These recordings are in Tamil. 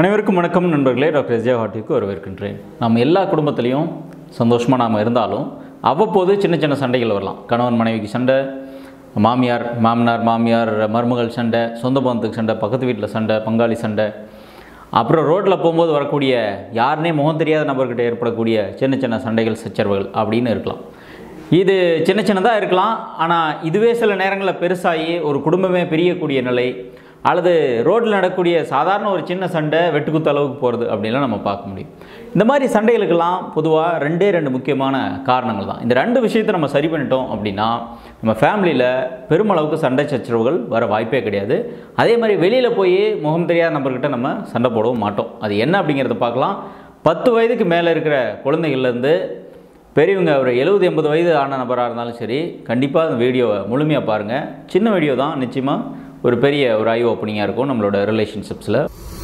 அனைவருக்கும் வணக்கம் நண்பர்களே டாக்டர் எஸ்ஜே ஹாட்டிக்கு வரவேற்கின்றேன் நம்ம எல்லா குடும்பத்திலையும் சந்தோஷமாக நாம் இருந்தாலும் அவ்வப்போது சின்ன சின்ன சண்டைகள் வரலாம் கணவன் மனைவிக்கு சண்டை மாமியார் மாமனார் மாமியார் மருமகள் சண்டை சொந்த பந்தத்துக்கு சண்டை பக்கத்து வீட்டில் சண்டை பங்காளி சண்டை அப்புறம் ரோட்டில் போகும்போது வரக்கூடிய யாருனே முகம் தெரியாத நபர்கிட்ட ஏற்படக்கூடிய சின்ன சின்ன சண்டைகள் சச்சரவுகள் அப்படின்னு இருக்கலாம் இது சின்ன சின்னதாக இருக்கலாம் ஆனால் இதுவே சில நேரங்களில் பெருசாகி ஒரு குடும்பமே பிரியக்கூடிய நிலை அல்லது ரோட்டில் நடக்கக்கூடிய சாதாரண ஒரு சின்ன சண்டை வெட்டுக்குத்து அளவுக்கு போகிறது அப்படின்லாம் நம்ம பார்க்க முடியும் இந்த மாதிரி சண்டைகளுக்கெல்லாம் பொதுவாக ரெண்டே ரெண்டு முக்கியமான காரணங்கள் தான் இந்த ரெண்டு விஷயத்தை நம்ம சரி பண்ணிட்டோம் அப்படின்னா நம்ம ஃபேமிலியில் பெருமளவுக்கு சண்டை சச்சரவுகள் வர வாய்ப்பே கிடையாது அதே மாதிரி வெளியில் போய் முகம் தெரியாத நபர்கிட்ட நம்ம சண்டை போடவும் மாட்டோம் அது என்ன அப்படிங்கிறத பார்க்கலாம் பத்து வயதுக்கு மேலே இருக்கிற குழந்தைகள்லேருந்து பெரியவங்க ஒரு எழுபது எண்பது வயது ஆன நபராக இருந்தாலும் சரி கண்டிப்பாக அந்த வீடியோவை முழுமையாக பாருங்கள் சின்ன வீடியோ தான் நிச்சயமாக ஒரு பெரிய ஒரு ஐ ஓப்பனிங்காக இருக்கும் நம்மளோட ரிலேஷன்ஷிப்ஸில்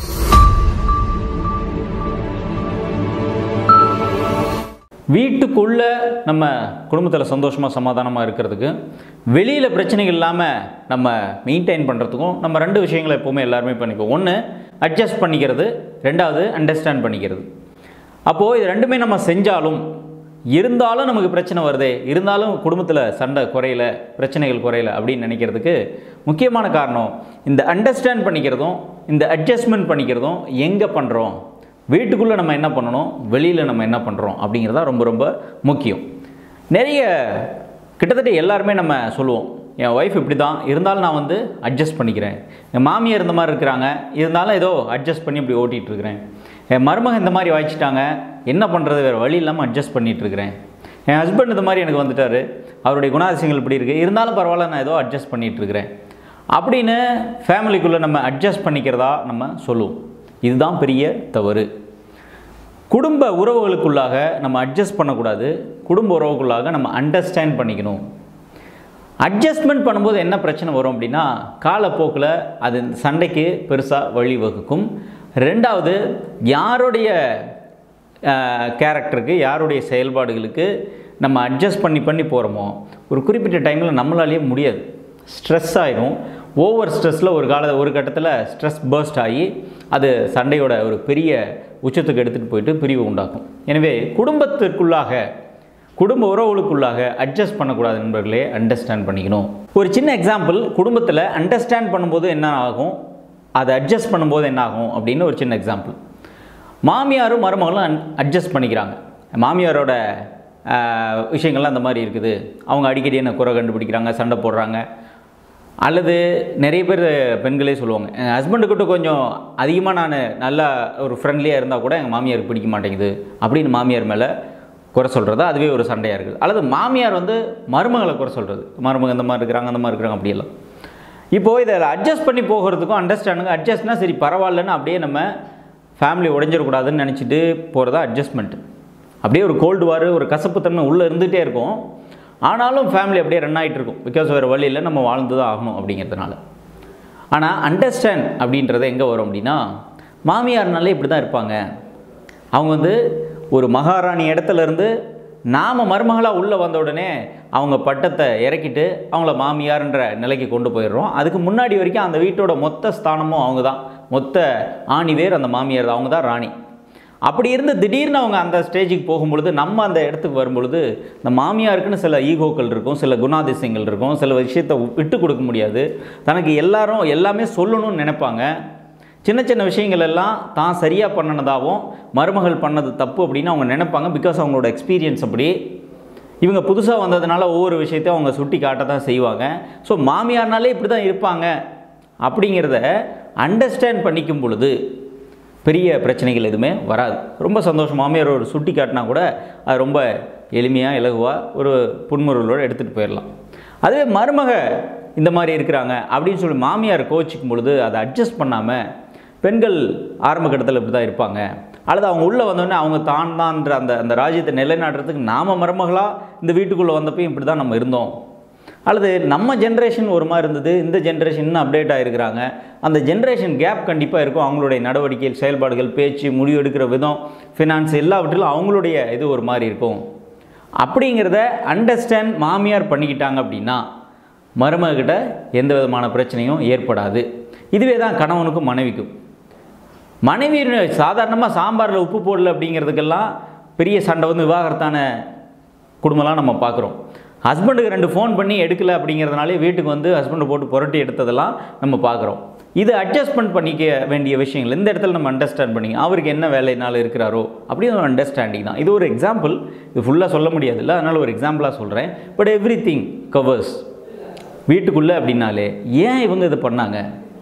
வீட்டுக்குள்ளே நம்ம குடும்பத்தில் சந்தோஷமாக சமாதானமாக இருக்கிறதுக்கு வெளியில் பிரச்சனைகள் இல்லாமல் நம்ம மெயின்டைன் பண்ணுறதுக்கும் நம்ம ரெண்டு விஷயங்களை எப்போவுமே எல்லாருமே பண்ணிக்குவோம் ஒன்று அட்ஜஸ்ட் பண்ணிக்கிறது ரெண்டாவது அண்டர்ஸ்டாண்ட் பண்ணிக்கிறது அப்போது இது ரெண்டுமே நம்ம செஞ்சாலும் இருந்தாலும் நமக்கு பிரச்சனை வருதே இருந்தாலும் குடும்பத்தில் சண்டை குறையல பிரச்சனைகள் குறையல அப்படின்னு நினைக்கிறதுக்கு முக்கியமான காரணம் இந்த அண்டர்ஸ்டாண்ட் பண்ணிக்கிறதும் இந்த அட்ஜஸ்ட்மெண்ட் பண்ணிக்கிறதும் எங்கே பண்ணுறோம் வீட்டுக்குள்ளே நம்ம என்ன பண்ணணும் வெளியில் நம்ம என்ன பண்ணுறோம் அப்படிங்கிறதா ரொம்ப ரொம்ப முக்கியம் நிறைய கிட்டத்தட்ட எல்லாருமே நம்ம சொல்லுவோம் என் ஒய்ஃப் இப்படி தான் இருந்தாலும் நான் வந்து அட்ஜஸ்ட் பண்ணிக்கிறேன் என் மாமியார் இந்த மாதிரி இருக்கிறாங்க இருந்தாலும் ஏதோ அட்ஜஸ்ட் பண்ணி இப்படி ஓட்டிகிட்டு இருக்கிறேன் என் மருமகன் இந்த மாதிரி வாய்ச்சிட்டாங்க என்ன பண்ணுறது வேறு வழி இல்லாமல் அட்ஜஸ்ட் பண்ணிகிட்டு இருக்கிறேன் என் ஹஸ்பண்ட் இந்த மாதிரி எனக்கு வந்துட்டார் அவருடைய குணாதிசயங்கள் இப்படி இருக்குது இருந்தாலும் பரவாயில்ல நான் ஏதோ அட்ஜஸ்ட் பண்ணிகிட்டு இருக்கிறேன் அப்படின்னு ஃபேமிலிக்குள்ளே நம்ம அட்ஜஸ்ட் பண்ணிக்கிறதா நம்ம சொல்லுவோம் இதுதான் பெரிய தவறு குடும்ப உறவுகளுக்குள்ளாக நம்ம அட்ஜஸ்ட் பண்ணக்கூடாது குடும்ப உறவுக்குள்ளாக நம்ம அண்டர்ஸ்டாண்ட் பண்ணிக்கணும் அட்ஜஸ்ட்மெண்ட் பண்ணும்போது என்ன பிரச்சனை வரும் அப்படின்னா காலப்போக்கில் அது சண்டைக்கு பெருசாக வழிவகுக்கும் ரெண்டாவது யாருடைய கேரக்டருக்கு யாருடைய செயல்பாடுகளுக்கு நம்ம அட்ஜஸ்ட் பண்ணி பண்ணி போகிறோமோ ஒரு குறிப்பிட்ட டைமில் நம்மளாலேயே முடியாது ஸ்ட்ரெஸ் ஆயிரும் ஓவர் ஸ்ட்ரெஸ்ஸில் ஒரு கால ஒரு கட்டத்தில் ஸ்ட்ரெஸ் பர்ஸ்ட் ஆகி அது சண்டையோட ஒரு பெரிய உச்சத்துக்கு எடுத்துகிட்டு போயிட்டு பிரிவு உண்டாக்கும் எனவே குடும்பத்திற்குள்ளாக குடும்ப உறவுகளுக்குள்ளாக அட்ஜஸ்ட் பண்ணக்கூடாது நண்பர்களே அண்டர்ஸ்டாண்ட் பண்ணிக்கணும் ஒரு சின்ன எக்ஸாம்பிள் குடும்பத்தில் அண்டர்ஸ்டாண்ட் பண்ணும்போது என்ன ஆகும் அதை அட்ஜஸ்ட் பண்ணும்போது என்ன ஆகும் அப்படின்னு ஒரு சின்ன எக்ஸாம்பிள் மாமியாரும் மருமகளும் அட்ஜஸ்ட் பண்ணிக்கிறாங்க மாமியாரோட விஷயங்கள்லாம் அந்த மாதிரி இருக்குது அவங்க அடிக்கடி என்ன குறை கண்டுபிடிக்கிறாங்க சண்டை போடுறாங்க அல்லது நிறைய பேர் பெண்களே சொல்லுவாங்க என் ஹஸ்பண்டுக்கிட்ட கொஞ்சம் அதிகமாக நான் நல்லா ஒரு ஃப்ரெண்ட்லியாக இருந்தால் கூட எங்கள் மாமியாருக்கு பிடிக்க மாட்டேங்குது அப்படின்னு மாமியார் மேலே குறை சொல்கிறது அதுவே ஒரு சண்டையாக இருக்குது அல்லது மாமியார் வந்து மருமகளை குறை சொல்கிறது மருமக இந்த மாதிரி இருக்கிறாங்க அந்த மாதிரி இருக்கிறாங்க அப்படியெல்லாம் இப்போது இதை அட்ஜஸ்ட் பண்ணி போகிறதுக்கும் அண்டர்ஸ்டாண்டுங்க அட்ஜஸ்ட்னா சரி பரவாயில்லன்னு அப்படியே நம்ம ஃபேமிலி உடஞ்சிடக்கூடாதுன்னு நினச்சிட்டு போகிறதா அட்ஜஸ்ட்மெண்ட் அப்படியே ஒரு கோல்டு வார் ஒரு கசப்புத்தன்மை உள்ளே இருந்துகிட்டே இருக்கும் ஆனாலும் ஃபேமிலி அப்படியே ரன் ஆகிட்டு இருக்கும் பிகாஸ் வேறு வழியில் நம்ம வாழ்ந்து தான் ஆகணும் அப்படிங்கிறதுனால ஆனால் அண்டர்ஸ்டாண்ட் அப்படின்றது எங்கே வரும் அப்படின்னா மாமியார்னாலே இப்படி தான் இருப்பாங்க அவங்க வந்து ஒரு மகாராணி இடத்துல இருந்து நாம் மருமகளாக உள்ளே வந்த உடனே அவங்க பட்டத்தை இறக்கிட்டு அவங்கள மாமியார்ன்ற நிலைக்கு கொண்டு போயிடுறோம் அதுக்கு முன்னாடி வரைக்கும் அந்த வீட்டோட மொத்த ஸ்தானமும் அவங்க தான் மொத்த ஆணி வேர் அந்த மாமியார் தான் அவங்க தான் ராணி அப்படி இருந்து திடீர்னு அவங்க அந்த ஸ்டேஜுக்கு போகும்பொழுது நம்ம அந்த இடத்துக்கு வரும்பொழுது இந்த மாமியாருக்குன்னு சில ஈகோக்கள் இருக்கும் சில குணாதிசயங்கள் இருக்கும் சில விஷயத்தை விட்டு கொடுக்க முடியாது தனக்கு எல்லாரும் எல்லாமே சொல்லணும்னு நினைப்பாங்க சின்ன சின்ன விஷயங்கள் எல்லாம் தான் சரியாக பண்ணினதாகவும் மருமகள் பண்ணது தப்பு அப்படின்னு அவங்க நினைப்பாங்க பிகாஸ் அவங்களோட எக்ஸ்பீரியன்ஸ் அப்படி இவங்க புதுசாக வந்ததுனால ஒவ்வொரு விஷயத்தையும் அவங்க சுட்டி காட்ட தான் செய்வாங்க ஸோ மாமியார்னாலே இப்படி தான் இருப்பாங்க அப்படிங்கிறத அண்டர்ஸ்டாண்ட் பண்ணிக்கும் பொழுது பெரிய பிரச்சனைகள் எதுவுமே வராது ரொம்ப சந்தோஷம் மாமியார் ஒரு சுட்டி காட்டினா கூட அது ரொம்ப எளிமையாக இலகுவாக ஒரு புன்முறுவலோடு எடுத்துகிட்டு போயிடலாம் அதுவே மருமக இந்த மாதிரி இருக்கிறாங்க அப்படின்னு சொல்லி மாமியார் கோச்சிக்கும் பொழுது அதை அட்ஜஸ்ட் பண்ணாமல் பெண்கள் ஆரம்ப கட்டத்தில் இப்படி தான் இருப்பாங்க அல்லது அவங்க உள்ளே வந்தோடனே அவங்க தான் தான்ற அந்த அந்த ராஜ்யத்தை நிலைநாட்டுறதுக்கு நாம் மருமகளாக இந்த வீட்டுக்குள்ளே வந்தப்பையும் இப்படி தான் நம்ம இருந்தோம் அல்லது நம்ம ஜென்ரேஷன் ஒரு மாதிரி இருந்தது இந்த ஜென்ரேஷன் இன்னும் அப்டேட் ஆகிருக்கிறாங்க அந்த ஜென்ரேஷன் கேப் கண்டிப்பாக இருக்கும் அவங்களுடைய நடவடிக்கை செயல்பாடுகள் பேச்சு முடிவு எடுக்கிற விதம் ஃபினான்ஸ் எல்லாவற்றிலும் அவங்களுடைய இது ஒரு மாதிரி இருக்கும் அப்படிங்கிறத அண்டர்ஸ்டாண்ட் மாமியார் பண்ணிக்கிட்டாங்க அப்படின்னா மருமகிட்ட எந்த விதமான பிரச்சனையும் ஏற்படாது இதுவே தான் கணவனுக்கும் மனைவிக்கும் மனைவி சாதாரணமாக சாம்பாரில் உப்பு போடல அப்படிங்கிறதுக்கெல்லாம் பெரிய சண்டை வந்து விவாகரத்தான குடும்பம்லாம் நம்ம பார்க்குறோம் ஹஸ்பண்டுக்கு ரெண்டு ஃபோன் பண்ணி எடுக்கல அப்படிங்கிறதுனாலே வீட்டுக்கு வந்து ஹஸ்பண்டை போட்டு புரட்டி எடுத்ததெல்லாம் நம்ம பார்க்குறோம் இது அட்ஜஸ்ட்மெண்ட் பண்ணிக்க வேண்டிய விஷயங்கள் இந்த இடத்துல நம்ம அண்டர்ஸ்டாண்ட் பண்ணி அவருக்கு என்ன வேலைனால இருக்கிறாரோ அப்படின்னு ஒரு அண்டர்ஸ்டாண்டிங் தான் இது ஒரு எக்ஸாம்பிள் இது ஃபுல்லாக சொல்ல முடியாதுல்ல அதனால் ஒரு எக்ஸாம்பிளாக சொல்கிறேன் பட் எவ்ரி திங் கவர்ஸ் வீட்டுக்குள்ளே அப்படின்னாலே ஏன் இவங்க இதை பண்ணாங்க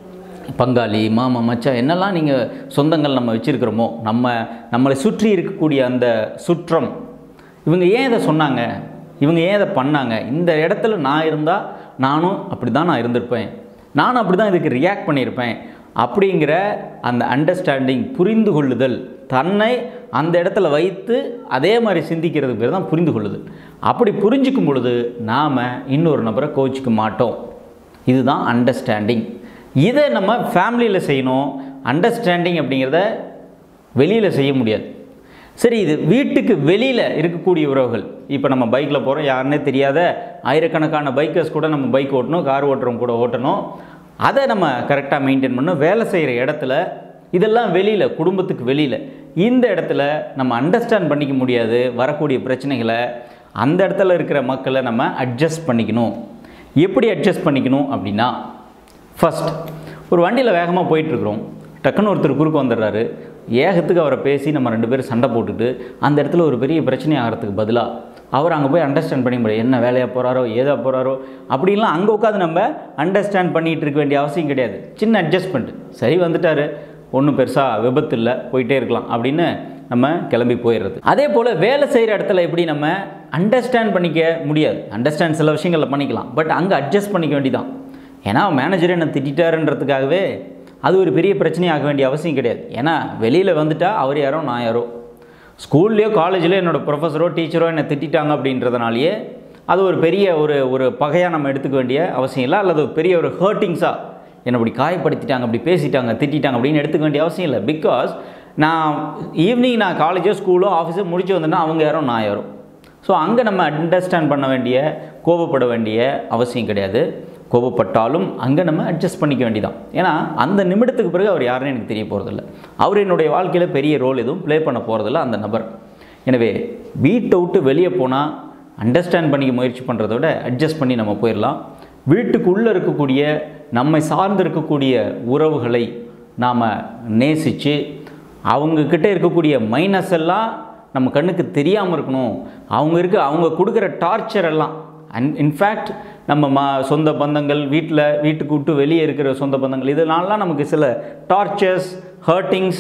பங்காளி மாமா மச்சான் என்னெல்லாம் நீங்கள் சொந்தங்கள் நம்ம வச்சுருக்கிறோமோ நம்ம நம்மளை சுற்றி இருக்கக்கூடிய அந்த சுற்றம் இவங்க ஏன் இதை சொன்னாங்க இவங்க ஏன் இதை பண்ணாங்க இந்த இடத்துல நான் இருந்தால் நானும் அப்படி தான் நான் இருந்திருப்பேன் நானும் அப்படி தான் இதுக்கு ரியாக்ட் பண்ணியிருப்பேன் அப்படிங்கிற அந்த அண்டர்ஸ்டாண்டிங் புரிந்து கொள்ளுதல் தன்னை அந்த இடத்துல வைத்து அதே மாதிரி சிந்திக்கிறது பேர் தான் புரிந்து கொள்ளுதல் அப்படி புரிஞ்சிக்கும் பொழுது நாம் இன்னொரு நபரை கோச்சிக்க மாட்டோம் இதுதான் அண்டர்ஸ்டாண்டிங் இதை நம்ம ஃபேமிலியில் செய்யணும் அண்டர்ஸ்டாண்டிங் அப்படிங்கிறத வெளியில் செய்ய முடியாது சரி இது வீட்டுக்கு வெளியில் இருக்கக்கூடிய உறவுகள் இப்போ நம்ம பைக்கில் போகிறோம் யாருன்னே தெரியாத ஆயிரக்கணக்கான பைக்கர்ஸ் கூட நம்ம பைக் ஓட்டணும் கார் ஓட்டுறவங்க கூட ஓட்டணும் அதை நம்ம கரெக்டாக மெயின்டைன் பண்ணணும் வேலை செய்கிற இடத்துல இதெல்லாம் வெளியில் குடும்பத்துக்கு வெளியில் இந்த இடத்துல நம்ம அண்டர்ஸ்டாண்ட் பண்ணிக்க முடியாது வரக்கூடிய பிரச்சனைகளை அந்த இடத்துல இருக்கிற மக்களை நம்ம அட்ஜஸ்ட் பண்ணிக்கணும் எப்படி அட்ஜஸ்ட் பண்ணிக்கணும் அப்படின்னா ஃபஸ்ட் ஒரு வண்டியில் வேகமாக போயிட்டுருக்குறோம் டக்குன்னு ஒருத்தர் குறுக்க வந்துடுறாரு ஏகத்துக்கு அவரை பேசி நம்ம ரெண்டு பேரும் சண்டை போட்டுட்டு அந்த இடத்துல ஒரு பெரிய பிரச்சனை ஆகிறதுக்கு பதிலாக அவர் அங்கே போய் அண்டர்ஸ்டாண்ட் பண்ணி முடியாது என்ன வேலையாக போகிறாரோ ஏதா போகிறாரோ அப்படின்லாம் அங்கே உட்காந்து நம்ம அண்டர்ஸ்டாண்ட் பண்ணிகிட்டு இருக்க வேண்டிய அவசியம் கிடையாது சின்ன அட்ஜஸ்ட்மெண்ட் சரி வந்துட்டார் ஒன்றும் பெருசாக விபத்து இல்லை போயிட்டே இருக்கலாம் அப்படின்னு நம்ம கிளம்பி போயிடுறது அதே போல் வேலை செய்கிற இடத்துல எப்படி நம்ம அண்டர்ஸ்டாண்ட் பண்ணிக்க முடியாது அண்டர்ஸ்டாண்ட் சில விஷயங்களில் பண்ணிக்கலாம் பட் அங்கே அட்ஜஸ்ட் பண்ணிக்க வேண்டியதான் ஏன்னா மேனேஜர் என்னை திட்டாருன்றதுக்காகவே அது ஒரு பெரிய பிரச்சனையாக வேண்டிய அவசியம் கிடையாது ஏன்னா வெளியில் வந்துட்டா அவர் யாரோ நான் யாரோ ஸ்கூல்லையோ காலேஜ்லையோ என்னோடய ப்ரொஃபஸரோ டீச்சரோ என்னை திட்டாங்க அப்படின்றதுனாலேயே அது ஒரு பெரிய ஒரு ஒரு பகையாக நம்ம எடுத்துக்க வேண்டிய அவசியம் இல்லை அல்லது பெரிய ஒரு ஹர்ட்டிங்ஸாக என்னை இப்படி காயப்படுத்திட்டாங்க அப்படி பேசிட்டாங்க திட்டாங்க அப்படின்னு எடுத்துக்க வேண்டிய அவசியம் இல்லை பிகாஸ் நான் ஈவினிங் நான் காலேஜோ ஸ்கூலோ ஆஃபீஸோ முடிச்சு வந்தேன்னா அவங்க யாரோ நான் யாரோ ஸோ அங்கே நம்ம அண்டர்ஸ்டாண்ட் பண்ண வேண்டிய கோபப்பட வேண்டிய அவசியம் கிடையாது கோபப்பட்டாலும் அங்கே நம்ம அட்ஜஸ்ட் பண்ணிக்க வேண்டியதான் ஏன்னா அந்த நிமிடத்துக்கு பிறகு அவர் யாருன்னு எனக்கு தெரிய போகிறதில்ல அவர் என்னுடைய வாழ்க்கையில் பெரிய ரோல் எதுவும் ப்ளே பண்ண போகிறதில்ல அந்த நபர் எனவே வீட்டை விட்டு வெளியே போனால் அண்டர்ஸ்டாண்ட் பண்ணிக்க முயற்சி பண்ணுறத விட அட்ஜஸ்ட் பண்ணி நம்ம போயிடலாம் வீட்டுக்குள்ளே இருக்கக்கூடிய நம்மை சார்ந்து இருக்கக்கூடிய உறவுகளை நாம் நேசித்து அவங்கக்கிட்ட இருக்கக்கூடிய மைனஸ் எல்லாம் நம்ம கண்ணுக்கு தெரியாமல் இருக்கணும் அவங்க இருக்க அவங்க கொடுக்குற டார்ச்சர் எல்லாம் அண்ட் இன்ஃபேக்ட் நம்ம மா சொந்த பந்தங்கள் வீட்டில் வீட்டுக்கு விட்டு வெளியே இருக்கிற சொந்த பந்தங்கள் இதனாலலாம் நமக்கு சில டார்ச்சர்ஸ் ஹர்ட்டிங்ஸ்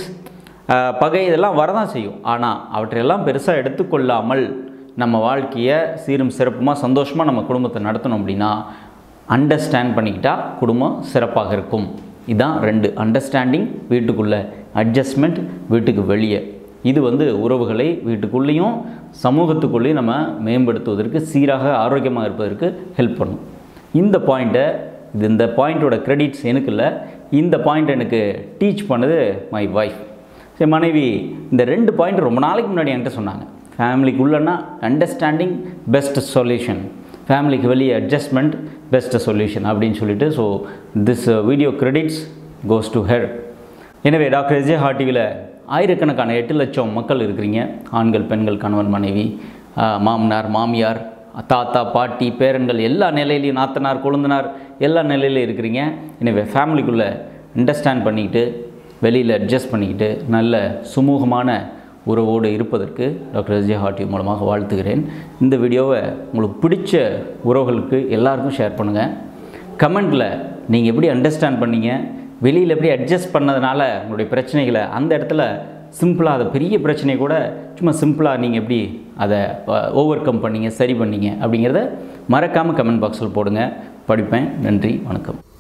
பகை இதெல்லாம் வரதான் செய்யும் ஆனால் அவற்றையெல்லாம் பெருசாக எடுத்துக்கொள்ளாமல் நம்ம வாழ்க்கையை சீரும் சிறப்புமாக சந்தோஷமாக நம்ம குடும்பத்தை நடத்தணும் அப்படின்னா அண்டர்ஸ்டாண்ட் பண்ணிக்கிட்டா குடும்பம் சிறப்பாக இருக்கும் இதுதான் ரெண்டு அண்டர்ஸ்டாண்டிங் வீட்டுக்குள்ளே அட்ஜஸ்ட்மெண்ட் வீட்டுக்கு வெளியே இது வந்து உறவுகளை வீட்டுக்குள்ளேயும் சமூகத்துக்குள்ளேயும் நம்ம மேம்படுத்துவதற்கு சீராக ஆரோக்கியமாக இருப்பதற்கு ஹெல்ப் பண்ணும் இந்த பாயிண்ட்டை இது இந்த பாயிண்ட்டோட கிரெடிட்ஸ் எனக்கு இல்லை இந்த பாயிண்ட் எனக்கு டீச் பண்ணது மை ஒய்ஃப் சரி மனைவி இந்த ரெண்டு பாயிண்ட் ரொம்ப நாளைக்கு முன்னாடி என்கிட்ட சொன்னாங்க ஃபேமிலிக்குள்ளனா அண்டர்ஸ்டாண்டிங் பெஸ்ட் சொல்யூஷன் ஃபேமிலிக்கு வெளியே அட்ஜஸ்ட்மெண்ட் பெஸ்ட் சொல்யூஷன் அப்படின்னு சொல்லிட்டு so this video credits goes to her எனவே டாக்டர் எஸ்ஜே ஹார்ட் டிவியில் ஆயிரக்கணக்கான எட்டு லட்சம் மக்கள் இருக்கிறீங்க ஆண்கள் பெண்கள் கணவன் மனைவி ஆஹ், மாமனார் மாமியார் தாத்தா பாட்டி பேரன்கள் எல்லா நிலையிலையும் நாத்தனார் கொழுந்தனார் எல்லா நிலையிலையும் இருக்கிறீங்க எனவே ஃபேமிலிக்குள்ளே அண்டர்ஸ்டாண்ட் பண்ணிக்கிட்டு வெளியில் அட்ஜஸ்ட் பண்ணிக்கிட்டு நல்ல சுமூகமான உறவோடு இருப்பதற்கு டாக்டர் எஸ்ஜே ஹார்ட் டிவி மூலமாக வாழ்த்துகிறேன் இந்த வீடியோவை உங்களுக்கு பிடிச்ச உறவுகளுக்கு எல்லாருக்கும் ஷேர் பண்ணுங்கள் கமெண்ட்டில் நீங்கள் எப்படி அண்டர்ஸ்டாண்ட் பண்ணீங்க வெளியில் எப்படி அட்ஜஸ்ட் பண்ணதுனால உங்களுடைய பிரச்சனைகளை அந்த இடத்துல சிம்பிளாக அதை பெரிய பிரச்சனையை கூட சும்மா சிம்பிளாக நீங்கள் எப்படி அதை ஓவர் கம் பண்ணீங்க சரி பண்ணீங்க அப்படிங்கிறத மறக்காமல் கமெண்ட் பாக்ஸில் போடுங்க படிப்பேன் நன்றி வணக்கம்